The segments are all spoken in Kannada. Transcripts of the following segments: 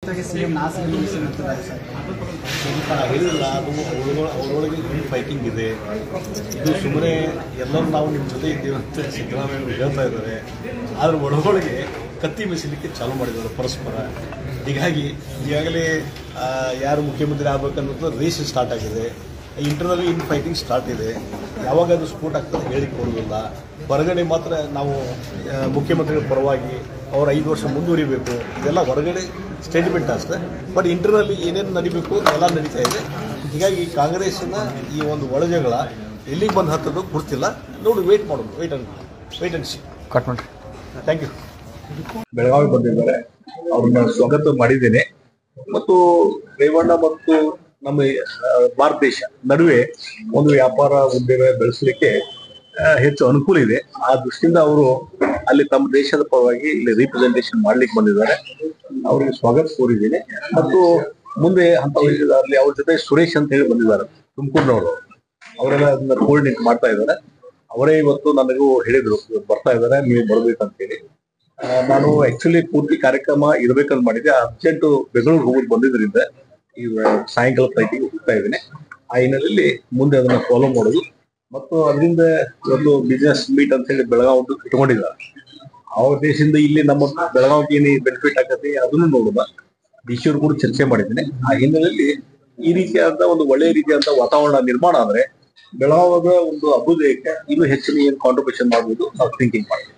ಸಿಎಂ ನಾ ಸಿಎಂ ಈ ಸಿಎಂ ಅಂತಿದ್ದಾರೆ ಸರ್ ನಾನು ಹೇಳಿಲ್ಲ ಅದು ಅವ್ರೊಳ- ಅವರೊಳಗೆ ಇನ್ ಫೈಟಿಂಗ್ ಇದೆ ಇದು ಸುಮ್ಮನೆ ಎಲ್ಲರೂ ನಾವು ನಿಮ್ಮ ಜೊತೆ ಇದ್ದೀವಿ ಅಂತ ಸಿದ್ದರಾಮಯ್ಯ ಹೇಳ್ತಾ ಇದ್ದಾರೆ ಆದ್ರೆ ಒಳಗೊಳಗೆ ಕತ್ತಿ ಮೆಸಲಿಕ್ಕೆ ಚಾಲು ಮಾಡಿದ್ದಾರೆ ಪರಸ್ಪರ ಹೀಗಾಗಿ ಈಗಾಗಲೇ ಆ, ಯಾರು ಮುಖ್ಯಮಂತ್ರಿ ಆಗ್ಬೇಕನ್ನೋದು ರೇಸ್ ಸ್ಟಾರ್ಟ್ ಆಗಿದೆ ಇಂಟರ್ನಲ್ ಇನ್ ಫೈಟಿಂಗ್ ಸ್ಟಾರ್ಟ್ ಇದೆ ಯಾವಾಗ ಅದು ಸ್ಫೋಟ್ ಆಗ್ತದೆ ಹೇಳಿ ಕೊಡೋದಿಲ್ಲ ಹೊರಗಡೆ ಮಾತ್ರ ನಾವು ಆ, ಮುಖ್ಯಮಂತ್ರಿಗಳ ಪರವಾಗಿ ಅವ್ರ ಐದು ವರ್ಷ ಮುಂದುವರಿಬೇಕು ಇದೆಲ್ಲ ಹೊರಗಡೆ ಸ್ಟೇಟ್ಮೆಂಟ್ ಅಷ್ಟೇ ಬಟ್ ಇಂಟರ್ನಲ್ಲಿ ಏನೇನು ನಡಿಬೇಕು ಎಲ್ಲ ನಡೀತಾ ಇದೆ ಹೀಗಾಗಿ ಕಾಂಗ್ರೆಸ್ಸಿನ ಈ ಒಂದು ಒಳಜಗಳ ಎಲ್ಲಿಗೆ ಬಂದು ಹತ್ತದು ಗೊತ್ತಿಲ್ಲ ನೋಡಿ ವೇಟ್ ಮಾಡೋದು wait and wait and see cut ಮಾಡ್ರಿ ಥ್ಯಾಂಕ್ ಯು ಬೆಳಗಾವಿ ಬಂದಿದ್ದಾರೆ ಅವ್ರನ್ನ ಸ್ವಾಗತ ಮಾಡಿದ್ದೇನೆ ಮತ್ತು ರೇವಣ್ಣ ಮತ್ತು ನಮ್ಮ ಆ, ಭಾರತ ದೇಶ ನಡುವೆ ಒಂದು ವ್ಯಾಪಾರ ಉದ್ಯಮ ಬೆಳೆಸಲಿಕ್ಕೆ ಆ, ಹೆಚ್ಚು ಅನುಕೂಲ ಇದೆ ಆ ದೃಷ್ಟಿಯಿಂದ ಅವರು ಅಲ್ಲಿ ತಮ್ಮ ದೇಶದ ಪರವಾಗಿ ಇಲ್ಲಿ ರೀಪ್ರೆಸೆಂಟೇಷನ್ ಮಾಡ್ಲಿಕ್ಕೆ ಬಂದಿದ್ದಾರೆ ಅವರಿಗೆ ಸ್ವಾಗತ ಕೋರಿದ್ದೇನೆ ಮತ್ತು ಮುಂದೆ ಅಂತ ಅಲ್ಲಿ ಅವ್ರ ಜೊತೆ ಸುರೇಶ್ ಅಂತ ಹೇಳಿ ಬಂದಿದ್ದಾರೆ ತುಮಕೂರಿನವರು ಅವರೆಲ್ಲ ಅದನ್ನ ಕೋರ್ಡಿನೇಟ್ ಮಾಡ್ತಾ ಇದ್ದಾರೆ ಅವರೇ ಇವತ್ತು ನನಗೂ ಹೇಳಿದ್ರು ಇವತ್ತು ಬರ್ತಾ ಇದ್ದಾರೆ ನೀವು ಬರ್ಬೇಕಂತ ಹೇಳಿ ಆ, ನಾನು ಆಕ್ಚುಲಿ ಪೂರ್ತಿ ಕಾರ್ಯಕ್ರಮ ಇರ್ಬೇಕಂತ ಮಾಡಿದ್ದೆ ಅರ್ಜೆಂಟ್ ಬೆಂಗಳೂರು ಹೋಗೋದು ಬಂದಿದ್ರಿಂದ ಈ ಸಾಯಂಕಾಲ ಫ್ಲೈಟಿಗೆ ಹೋಗ್ತಾ ಇದ್ದೇನೆ ಆ ಹಿನ್ನೆಲೆಯಲ್ಲಿ ಮುಂದೆ ಅದನ್ನ ಫಾಲೋ ಮಾಡೋದು ಮತ್ತು ಅದರಿಂದ ಒಂದು ಬಿಸ್ನೆಸ್ ಮೀಟ್ ಅಂತ ಹೇಳಿ ಬೆಳಗಾವ್ ಒಂದು ಇಟ್ಕೊಂಡಿದ್ದಾರೆ ಆ ಉದ್ದೇಶದಿಂದ ಇಲ್ಲಿ ನಮ್ಮ ಬೆಳಗಾವಿಗೆ ಏನು ಬೆನಿಫಿಟ್ ಆಗತ್ತೆ ಅದನ್ನು ನೋಡೋದ ಡಿಶಿಯವರು ಕೂಡ ಚರ್ಚೆ ಮಾಡಿದ್ದೇನೆ ಆ ಹಿನ್ನೆಲೆಯಲ್ಲಿ ಈ ರೀತಿಯಾದ ಒಂದು ಒಳ್ಳೆಯ ರೀತಿಯಾದ ವಾತಾವರಣ ನಿರ್ಮಾಣ ಆದ್ರೆ ಬೆಳಗಾವದ ಒಂದು ಅಭ್ಯುದಯಕ್ಕೆ ಇನ್ನೂ ಹೆಚ್ಚಿನ ಏನು ಕಾಂಟ್ರಿಬ್ಯೂಷನ್ ಮಾಡ್ಬೋದು ನಾವು ಥಿಂಕಿಂಗ್ ಮಾಡ್ತೀವಿ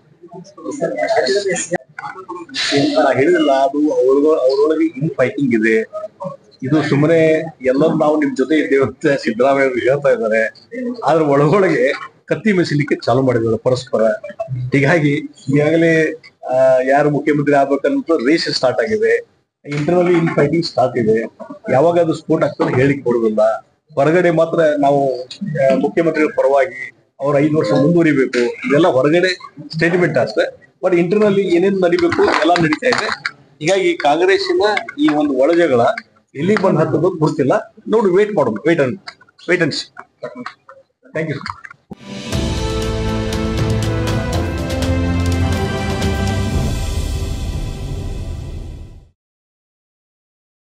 ನಾ ಹೇಳಿದಿಲ್ಲ ಅದು ಅವ್ರೊಳಗ ಅವರೊಳಗೆ ಇನ್ ಫೈಟಿಂಗ್ ಇದೆ ಇದು ಸುಮ್ಮನೆ ಎಲ್ಲರೂ ನಾವು ನಿಮ್ ಜೊತೆ ಇದ್ದೇವೆ ಅಂತ ಸಿದ್ದರಾಮಯ್ಯ ಅವರು ಹೇಳ್ತಾ ಇದ್ದಾರೆ ಆದ್ರೆ ಒಳಗೊಳಗೆ ಕತ್ತಿ ಮೆಸಲಿಕ್ಕೆ ಚಾಲು ಮಾಡಿದ್ದಾರೆ ಪರಸ್ಪರ ಹೀಗಾಗಿ ಈಗಾಗಲೇ ಆ, ಯಾರು ಮುಖ್ಯಮಂತ್ರಿ ಆಗ್ಬೇಕನ್ನೋ ರೇಸ್ ಸ್ಟಾರ್ಟ್ ಆಗಿದೆ ಇಂಟರ್ನಲಿ ಇನ್ ಫೈಟಿಂಗ್ ಸ್ಟಾರ್ಟ್ ಇದೆ ಯಾವಾಗ ಅದು ಸ್ಫೋಟ್ ಆಗ್ತದೆ ಹೇಳಿಕ್ ಕೊಡುದಿಲ್ಲ ಹೊರಗಡೆ ಮಾತ್ರ ನಾವು ಆ, ಮುಖ್ಯಮಂತ್ರಿಗಳ ಪರವಾಗಿ ಅವ್ರ ಐದು ವರ್ಷ ಮುಂದುವರಿಬೇಕು ಇದೆಲ್ಲ ಹೊರಗಡೆ ಸ್ಟೇಟ್ಮೆಂಟ್ ಅಷ್ಟೇ ಬಟ್ ಇಂಟರ್ನಲ್ಲಿ ಏನೇನು ನಡಿಬೇಕು ಎಲ್ಲ ನಡೀತಾ ಇದೆ ಹೀಗಾಗಿ ಕಾಂಗ್ರೆಸ್ಸಿನ ಈ ಒಂದು ಒಳಜಗಳ ಎಲ್ಲಿಗೆ ಬಂದು ಹತ್ತದು ಗೊತ್ತಿಲ್ಲ ನೋಡಿ ವೇಟ್ ಮಾಡೋದು wait and wait and see thank you